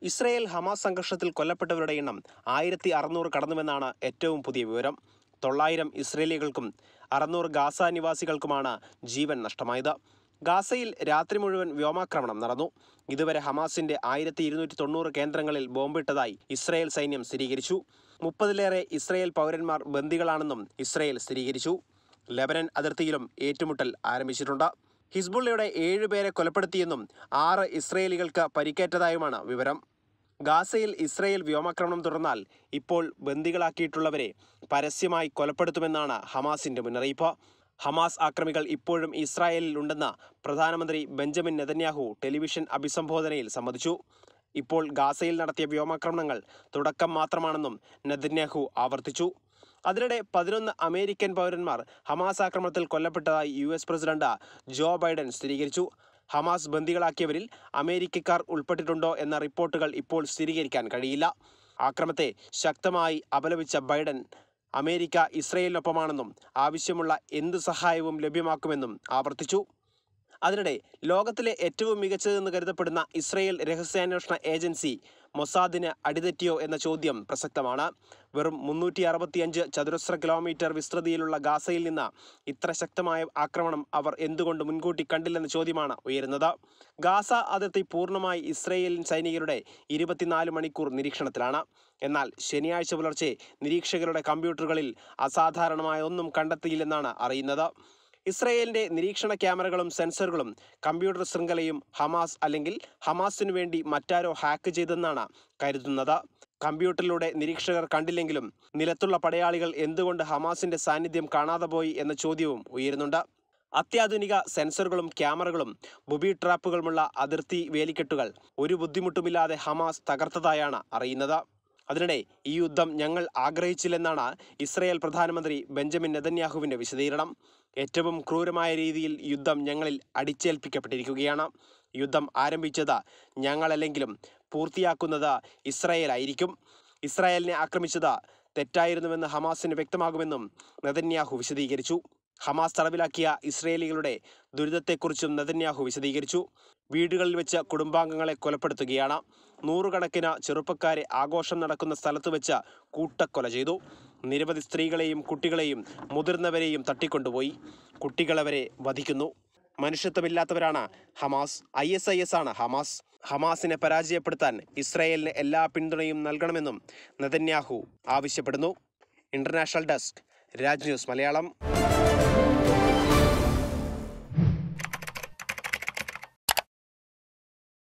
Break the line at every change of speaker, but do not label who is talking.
Israel Hamas സംഘർഷത്തിൽ കൊല്ലപ്പെട്ടവരുടെ എണ്ണം ആയിരത്തി അറുന്നൂറ് കടന്നുവെന്നാണ് ഏറ്റവും പുതിയ വിവരം തൊള്ളായിരം ഇസ്രേലികൾക്കും അറുന്നൂറ് ഗാസ നിവാസികൾക്കുമാണ് ജീവൻ നഷ്ടമായത് ഗാസയിൽ രാത്രി മുഴുവൻ വ്യോമാക്രമണം നടന്നു ഇതുവരെ ഹമാസിന്റെ ആയിരത്തി ഇരുന്നൂറ്റി തൊണ്ണൂറ് കേന്ദ്രങ്ങളിൽ ബോംബിട്ടതായി ഇസ്രയേൽ സൈന്യം സ്ഥിരീകരിച്ചു മുപ്പതിലേറെ ഇസ്രയേൽ പൗരന്മാർ ബന്ദികളാണെന്നും ഇസ്രയേൽ സ്ഥിരീകരിച്ചു ലെബനൻ അതിർത്തിയിലും ഏറ്റുമുട്ടൽ ആരംഭിച്ചിട്ടുണ്ട് ഹിസ്ബുള്ളയുടെ ഏഴുപേരെ കൊലപ്പെടുത്തിയെന്നും ആറ് ഇസ്രയേലികൾക്ക് പരിക്കേറ്റതായുമാണ് വിവരം ഗാസയിൽ ഇസ്രയേൽ വ്യോമാക്രമണം തുടർന്നാൽ ഇപ്പോൾ ബന്ദികളാക്കിയിട്ടുള്ളവരെ പരസ്യമായി കൊലപ്പെടുത്തുമെന്നാണ് ഹമാസിന്റെ മുന്നറിയിപ്പ് ഹമാസ് ആക്രമികൾ ഇപ്പോഴും ഇസ്രായേലിൽ ഉണ്ടെന്ന് പ്രധാനമന്ത്രി ബെഞ്ചമിൻ നെതന്യാഹു ടെലിവിഷൻ അഭിസംബോധനയിൽ സമ്മതിച്ചു ഇപ്പോൾ ഗാസയിൽ നടത്തിയ വ്യോമാക്രമണങ്ങൾ തുടക്കം മാത്രമാണെന്നും നെതന്യാഹു ആവർത്തിച്ചു അതിനിടെ പതിനൊന്ന് അമേരിക്കൻ പൗരന്മാർ ഹമാസ് ആക്രമണത്തിൽ കൊല്ലപ്പെട്ടതായി U S president Joe Biden സ്ഥിരീകരിച്ചു ഹമാസ് ബന്ദികളാക്കിയവരിൽ അമേരിക്കക്കാർ ഉൾപ്പെട്ടിട്ടുണ്ടോ എന്ന റിപ്പോർട്ടുകൾ ഇപ്പോൾ സ്ഥിരീകരിക്കാൻ കഴിയില്ല ആക്രമത്തെ ശക്തമായി അപലപിച്ച ബൈഡൻ അമേരിക്ക ഇസ്രയേലിനൊപ്പമാണെന്നും ആവശ്യമുള്ള എന്ത് സഹായവും ലഭ്യമാക്കുമെന്നും ആവർത്തിച്ചു അതിനിടെ ലോകത്തിലെ ഏറ്റവും മികച്ചതെന്ന് കരുതപ്പെടുന്ന ഇസ്രയേൽ രഹസ്യാന്വേഷണ ഏജൻസി മൊസാദിന് അടിതെറ്റിയോ എന്ന ചോദ്യം പ്രസക്തമാണ് വെറും മുന്നൂറ്റി അറുപത്തിയഞ്ച് ചതുരശ്ര കിലോമീറ്റർ വിസ്തൃതിയിലുള്ള ഗാസയിൽ നിന്ന് ഇത്ര ശക്തമായ ആക്രമണം അവർ എന്തുകൊണ്ട് മുൻകൂട്ടി കണ്ടില്ലെന്ന ചോദ്യമാണ് ഉയരുന്നത് ഗാസ അതിർത്തി പൂർണ്ണമായി ഇസ്രയേലിൻ സൈനികരുടെ ഇരുപത്തിനാല് മണിക്കൂർ നിരീക്ഷണത്തിലാണ് എന്നാൽ ശനിയാഴ്ച പുലർച്ചെ നിരീക്ഷകരുടെ കമ്പ്യൂട്ടറുകളിൽ അസാധാരണമായ ഒന്നും കണ്ടെത്തിയില്ലെന്നാണ് അറിയുന്നത് ഇസ്രയേലിന്റെ നിരീക്ഷണ ക്യാമറകളും സെൻസറുകളും കമ്പ്യൂട്ടർ ശൃംഖലയും ഹമാസ് അല്ലെങ്കിൽ ഹമാസിനു വേണ്ടി മറ്റാരോ ഹാക്ക് ചെയ്തെന്നാണ് കരുതുന്നത് കമ്പ്യൂട്ടറിലൂടെ നിരീക്ഷകർ കണ്ടില്ലെങ്കിലും നിലത്തുള്ള പടയാളികൾ എന്തുകൊണ്ട് ഹമാസിന്റെ സാന്നിധ്യം കാണാതെ പോയി എന്ന ചോദ്യവും ഉയരുന്നുണ്ട് അത്യാധുനിക സെൻസറുകളും ക്യാമറകളും ബുബി ട്രാപ്പുകളുമുള്ള അതിർത്തി വേലിക്കെട്ടുകൾ ഒരു ബുദ്ധിമുട്ടുമില്ലാതെ ഹമാസ് തകർത്തതായാണ് അറിയുന്നത് അതിനിടെ ഈ യുദ്ധം ഞങ്ങൾ ആഗ്രഹിച്ചില്ലെന്നാണ് ഇസ്രയേൽ പ്രധാനമന്ത്രി ബെഞ്ചമിൻ നെതന്യാഹുവിന്റെ വിശദീകരണം ഏറ്റവും ക്രൂരമായ രീതിയിൽ യുദ്ധം ഞങ്ങളിൽ അടിച്ചേൽപ്പിക്കപ്പെട്ടിരിക്കുകയാണ് യുദ്ധം ആരംഭിച്ചത് ഞങ്ങളല്ലെങ്കിലും പൂർത്തിയാക്കുന്നത് ഇസ്രായേൽ ആയിരിക്കും ഇസ്രായേലിനെ ആക്രമിച്ചത് തെറ്റായിരുന്നുവെന്ന് ഹമാസിന് വ്യക്തമാകുമെന്നും നെതന്യാഹു വിശദീകരിച്ചു ഹമാസ് തടവിലാക്കിയ ഇസ്രയേലികളുടെ ദുരിതത്തെക്കുറിച്ചും നെതന്യാഹു വിശദീകരിച്ചു വീടുകളിൽ വെച്ച് കുടുംബാംഗങ്ങളെ കൊലപ്പെടുത്തുകയാണ് നൂറുകണക്കിന് ചെറുപ്പക്കാരെ ആഘോഷം നടക്കുന്ന സ്ഥലത്ത് വെച്ച് കൂട്ടക്കൊല ചെയ്തു നിരവധി സ്ത്രീകളെയും കുട്ടികളെയും മുതിർന്നവരെയും തട്ടിക്കൊണ്ടുപോയി കുട്ടികളെ വരെ വധിക്കുന്നു മനുഷ്യത്വമില്ലാത്തവരാണ് Hamas I S I S ആണ് ഹമാസ് ഹമാസിനെ പരാജയപ്പെടുത്താൻ ഇസ്രായേലിന് എല്ലാ പിന്തുണയും നൽകണമെന്നും നെതന്യാഹു ആവശ്യപ്പെടുന്നു international desk Raj news Malayalam